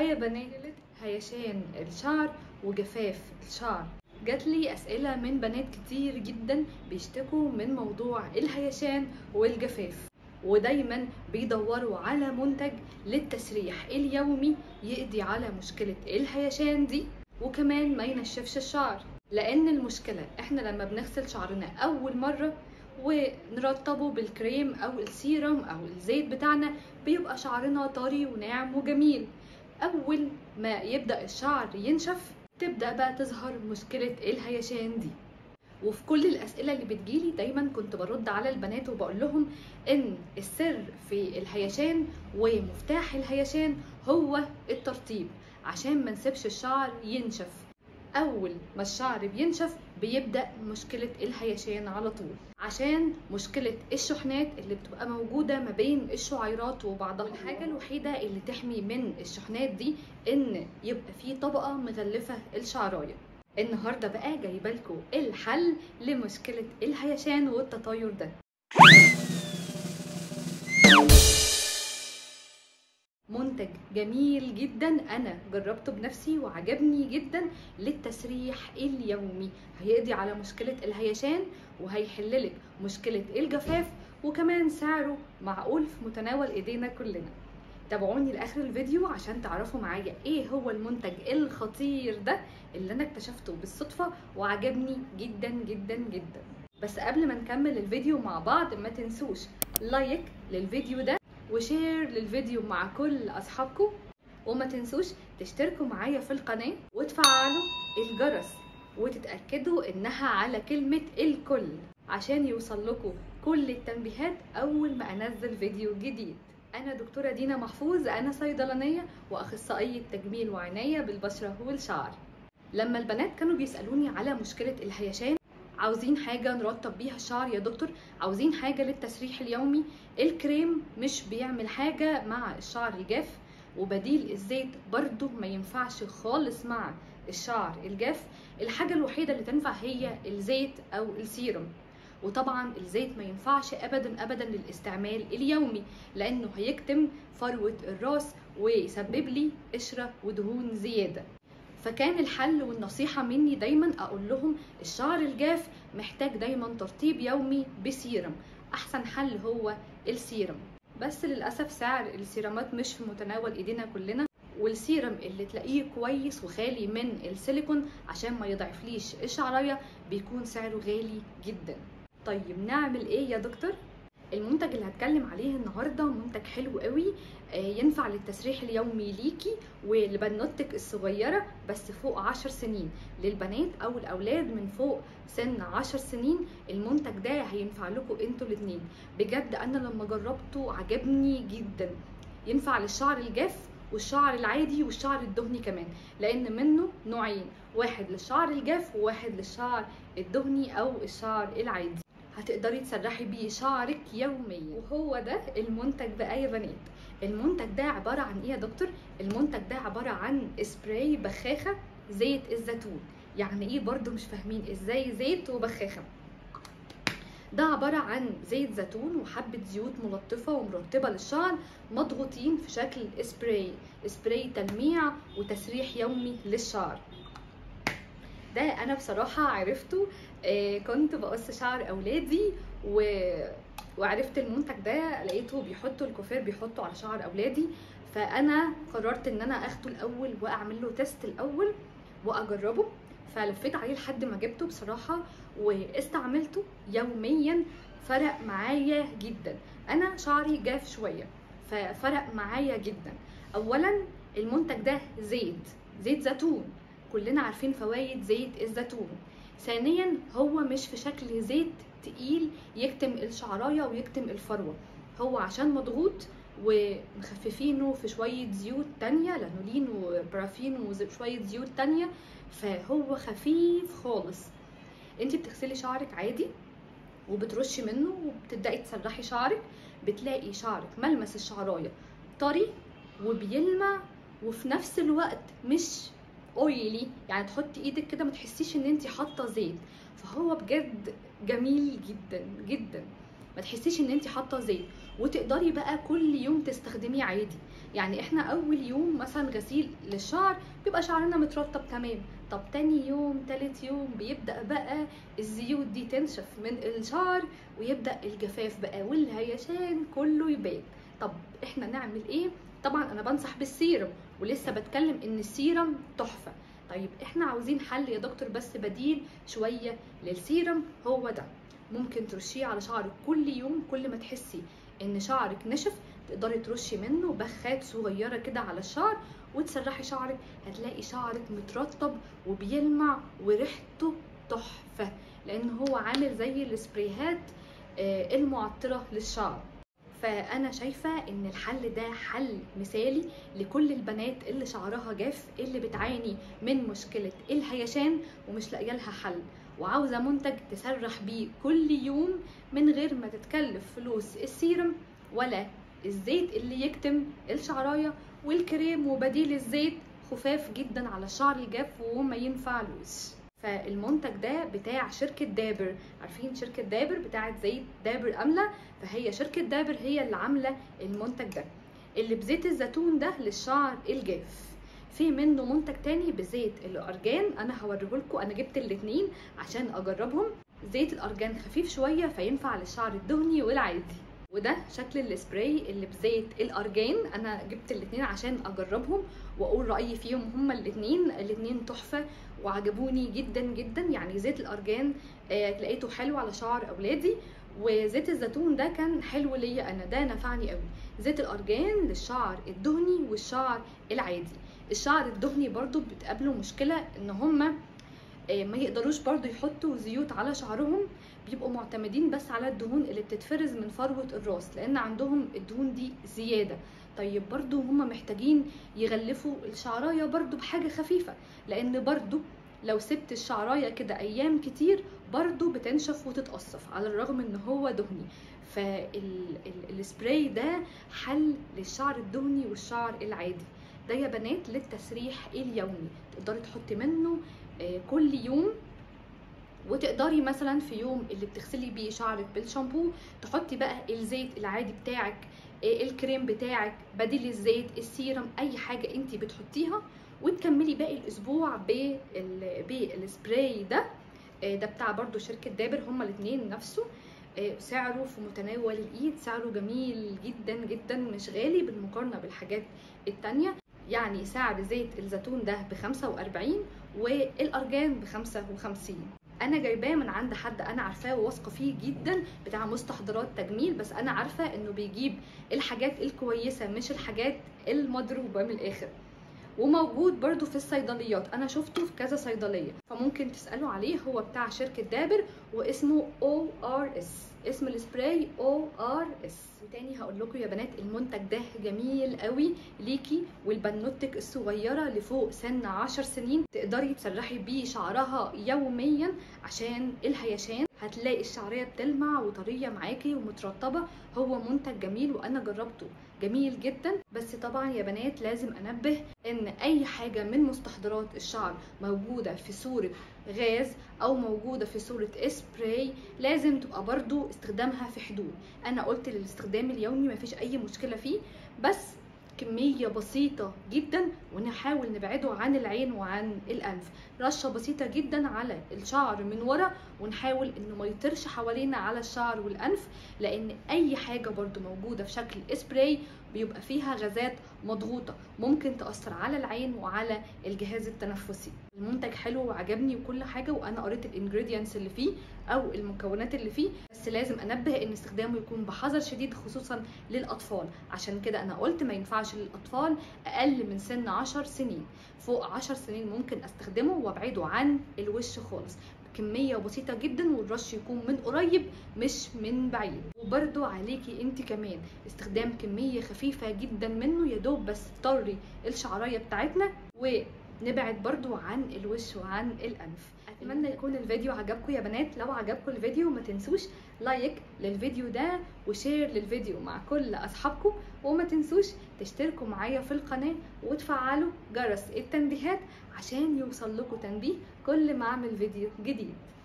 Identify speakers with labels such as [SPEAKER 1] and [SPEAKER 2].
[SPEAKER 1] يا بنات هيشان الشعر وجفاف الشعر جات لي اسئله من بنات كتير جدا بيشتكوا من موضوع الهيشان والجفاف ودايما بيدوروا على منتج للتسريح اليومي يقضي على مشكله الهيشان دي وكمان ما ينشفش الشعر لان المشكله احنا لما بنغسل شعرنا اول مره ونرطبه بالكريم او السيرم او الزيت بتاعنا بيبقى شعرنا طري وناعم وجميل اول ما يبدا الشعر ينشف تبدا بقى تظهر مشكله الهيشان دي وفي كل الاسئله اللي بتجيلي دايما كنت برد على البنات وبقول لهم ان السر في الهيشان ومفتاح الهيشان هو الترطيب عشان ما نسيبش الشعر ينشف اول ما الشعر بينشف بيبدا مشكله الهيشان على طول عشان مشكله الشحنات اللي بتبقى موجوده ما بين الشعيرات وبعضها الحاجه الوحيده اللي تحمي من الشحنات دي ان يبقى في طبقه مغلفه الشعرايه النهارده بقى جايبه لكم الحل لمشكله الهيشان والتطاير ده منتج جميل جدا انا جربته بنفسي وعجبني جدا للتسريح اليومي هيقضي على مشكله الهيشان وهيحللك مشكله الجفاف وكمان سعره معقول في متناول ايدينا كلنا تابعوني لاخر الفيديو عشان تعرفوا معايا ايه هو المنتج الخطير ده اللي انا اكتشفته بالصدفه وعجبني جدا جدا جدا بس قبل ما نكمل الفيديو مع بعض ما تنسوش لايك للفيديو ده وشير للفيديو مع كل اصحابكم وما تنسوش تشتركوا معايا في القناه وتفعلوا الجرس وتتاكدوا انها على كلمه الكل عشان يوصل لكم كل التنبيهات اول ما انزل فيديو جديد انا دكتوره دينا محفوظ انا صيدلانيه واخصائيه تجميل وعنايه بالبشره والشعر لما البنات كانوا بيسالوني على مشكله الهيشان عاوزين حاجة نرطب بيها الشعر يا دكتور عاوزين حاجة للتسريح اليومي الكريم مش بيعمل حاجة مع الشعر الجاف وبديل الزيت برضو ما ينفعش خالص مع الشعر الجاف الحاجة الوحيدة اللي تنفع هي الزيت أو السيرم وطبعا الزيت ما ينفعش ابدا ابدا للاستعمال اليومي لانه هيكتم فروه الراس ويسبب لي قشره ودهون زياده فكان الحل والنصيحة مني دايما أقول لهم الشعر الجاف محتاج دايما ترطيب يومي بسيرم أحسن حل هو السيرم بس للأسف سعر السيرامات مش في متناول إيدينا كلنا والسيرم اللي تلاقيه كويس وخالي من السيليكون عشان ما يضعفليش الشعرايه بيكون سعره غالي جدا طيب نعمل ايه يا دكتور المنتج اللي هتكلم عليه النهارده منتج حلو قوي ينفع للتسريح اليومي ليكي ولبنوتك الصغيره بس فوق عشر سنين للبنات او الاولاد من فوق سن عشر سنين المنتج ده هينفع لكم انتوا الاتنين بجد انا لما جربته عجبني جدا ينفع للشعر الجاف والشعر العادي والشعر الدهني كمان لان منه نوعين واحد للشعر الجاف وواحد للشعر الدهني او الشعر العادي هتقدري تسرحي بيه شعرك يوميا وهو ده المنتج بقى يا بنات المنتج ده عبارة عن ايه يا دكتور المنتج ده عبارة عن سبراي بخاخة زيت الزيتون يعني ايه برضو مش فاهمين ازاي زيت وبخاخة ده عبارة عن زيت زيتون وحبة زيوت ملطفة ومرطبة للشعر مضغوطين في شكل سبراي سبراي تلميع وتسريح يومي للشعر ده انا بصراحة عرفته آه كنت بقص شعر اولادي و... وعرفت المنتج ده لقيته بيحطوا الكوفير بيحطوا على شعر اولادي فانا قررت ان انا اخده الاول واعمل له تيست الاول واجربه فلفيت عليه لحد ما جبته بصراحه واستعملته يوميا فرق معايا جدا انا شعري جاف شويه ففرق معايا جدا اولا المنتج ده زيت زيت زيتون كلنا عارفين فوائد زيت الزيتون ثانيا هو مش في شكل زيت تقيل يكتم الشعرايه ويكتم الفروه هو عشان مضغوط ومخففينه في شويه زيوت تانية لانولين وبرافين وشويه زيوت تانية فهو خفيف خالص انت بتغسلي شعرك عادي وبترشي منه وبتبداي تسرحي شعرك بتلاقي شعرك ملمس الشعرايه طري وبيلمع وفي نفس الوقت مش اويلي يعني تحطي ايدك كده ما تحسيش ان انت حاطه زيت فهو بجد جميل جدا جدا ما تحسيش ان انت حاطه زيت وتقدري بقى كل يوم تستخدميه عادي يعني احنا اول يوم مثلا غسيل للشعر بيبقى شعرنا مترطب تمام طب تاني يوم تالت يوم بيبدا بقى الزيوت دي تنشف من الشعر ويبدا الجفاف بقى والهيشان كله يبان طب احنا نعمل ايه طبعا انا بنصح بالسيرم ولسه بتكلم ان السيرم تحفه طيب احنا عاوزين حل يا دكتور بس بديل شويه للسيرم هو ده ممكن ترشيه على شعرك كل يوم كل ما تحسي ان شعرك نشف تقدري ترشي منه بخات صغيره كده على الشعر وتسرحي شعرك هتلاقي شعرك مترطب وبيلمع وريحته تحفه لان هو عامل زي السبريهات المعطره للشعر فانا شايفه ان الحل ده حل مثالي لكل البنات اللي شعرها جاف اللي بتعاني من مشكله الهيشان ومش لاقيه لها حل وعاوزه منتج تسرح بيه كل يوم من غير ما تتكلف فلوس السيرم ولا الزيت اللي يكتم الشعرايه والكريم وبديل الزيت خفاف جدا على الشعر الجاف وما ينفعلوش فالمنتج ده بتاع شركة دابر عارفين شركة دابر بتاعت زيت دابر أملة فهي شركة دابر هي اللي عاملة المنتج ده اللي بزيت الزيتون ده للشعر الجاف في منه منتج تاني بزيت الارجان انا هوريهولكوا انا جبت الاتنين عشان اجربهم زيت الارجان خفيف شويه فينفع للشعر الدهني والعادي وده شكل السبراي اللي بزيت الارجان انا جبت الاتنين عشان اجربهم واقول رايي فيهم هما الاتنين الاتنين تحفه وعجبوني جدا جدا يعني زيت الارجان آه لقيته حلو على شعر اولادي وزيت الزيتون ده كان حلو ليا انا ده نفعني قوي زيت الارجان للشعر الدهني والشعر العادي الشعر الدهني برضو بتقابله مشكله ان هما ما يقدروش برضو يحطوا زيوت على شعرهم بيبقوا معتمدين بس على الدهون اللي بتتفرز من فروة الراس لان عندهم الدهون دي زيادة طيب برضو هما محتاجين يغلفوا الشعراية برضو بحاجة خفيفة لان برضو لو سبت الشعراية كده ايام كتير برضو بتنشف وتتقصف على الرغم ان هو دهني فالسبراي ده حل للشعر الدهني والشعر العادي ده يا بنات للتسريح اليومي تقدري تحطي منه كل يوم وتقدري مثلا في يوم اللي بتغسلي بيه شعرك بالشامبو تحطي بقى الزيت العادي بتاعك الكريم بتاعك بديل الزيت السيرم اي حاجه انت بتحطيها وتكملي باقي الاسبوع بالسبراي ده ده بتاع برضو شركه دابر هما الاثنين نفسه سعره في متناول الايد سعره جميل جدا جدا مش غالي بالمقارنه بالحاجات التانية يعني سعر زيت الزيتون ده ب 45 والارجان ب 55 انا جايباه من عند حد انا عارفاه وواثقه فيه جدا بتاع مستحضرات تجميل بس انا عارفه انه بيجيب الحاجات الكويسه مش الحاجات المضروبه من الاخر وموجود برضو في الصيدليات انا شفته في كذا صيدليه فممكن تسالوا عليه هو بتاع شركه دابر واسمه او ار اس اسم السبراي او ار اس وتاني هقول لكم يا بنات المنتج ده جميل قوي ليكي والبنوتك الصغيره لفوق سن 10 سنين تقدري تسرحي بيه شعرها يوميا عشان الهيشان هتلاقي الشعريه بتلمع وطريه معاكي ومترطبه هو منتج جميل وانا جربته جميل جدا بس طبعا يا بنات لازم انبه ان اي حاجه من مستحضرات الشعر موجوده في صوره غاز او موجوده في صوره سبراي لازم تبقى برضو استخدامها في حدود انا قلت للاستخدام اليومي مفيش اي مشكله فيه بس كمية بسيطة جدا ونحاول نبعده عن العين وعن الأنف رشة بسيطة جدا على الشعر من ورا ونحاول انه ما يطرش حوالينا على الشعر والأنف لأن أي حاجة برضو موجودة في شكل سبراي بيبقى فيها غازات مضغوطة ممكن تأثر على العين وعلى الجهاز التنفسي المنتج حلو وعجبني وكل حاجة وأنا قريت الانجريدينتس اللي فيه أو المكونات اللي فيه بس لازم أنبه إن استخدامه يكون بحذر شديد خصوصا للأطفال عشان كده أنا قلت ما ينفعش للأطفال أقل من سن 10 سنين فوق 10 سنين ممكن أستخدمه وأبعده عن الوش خالص كمية بسيطة جدا والرش يكون من قريب مش من بعيد وبرده عليكي انت كمان استخدام كمية خفيفة جدا منه يا دوب بس تطري الشعراية بتاعتنا ونبعد برضو عن الوش وعن الانف اتمنى يكون الفيديو عجبكم يا بنات لو عجبكم الفيديو ما تنسوش لايك للفيديو ده وشير للفيديو مع كل اصحابكم وما تنسوش تشتركوا معايا في القناه وتفعلوا جرس التنبيهات عشان يوصل لكم تنبيه كل ما اعمل فيديو جديد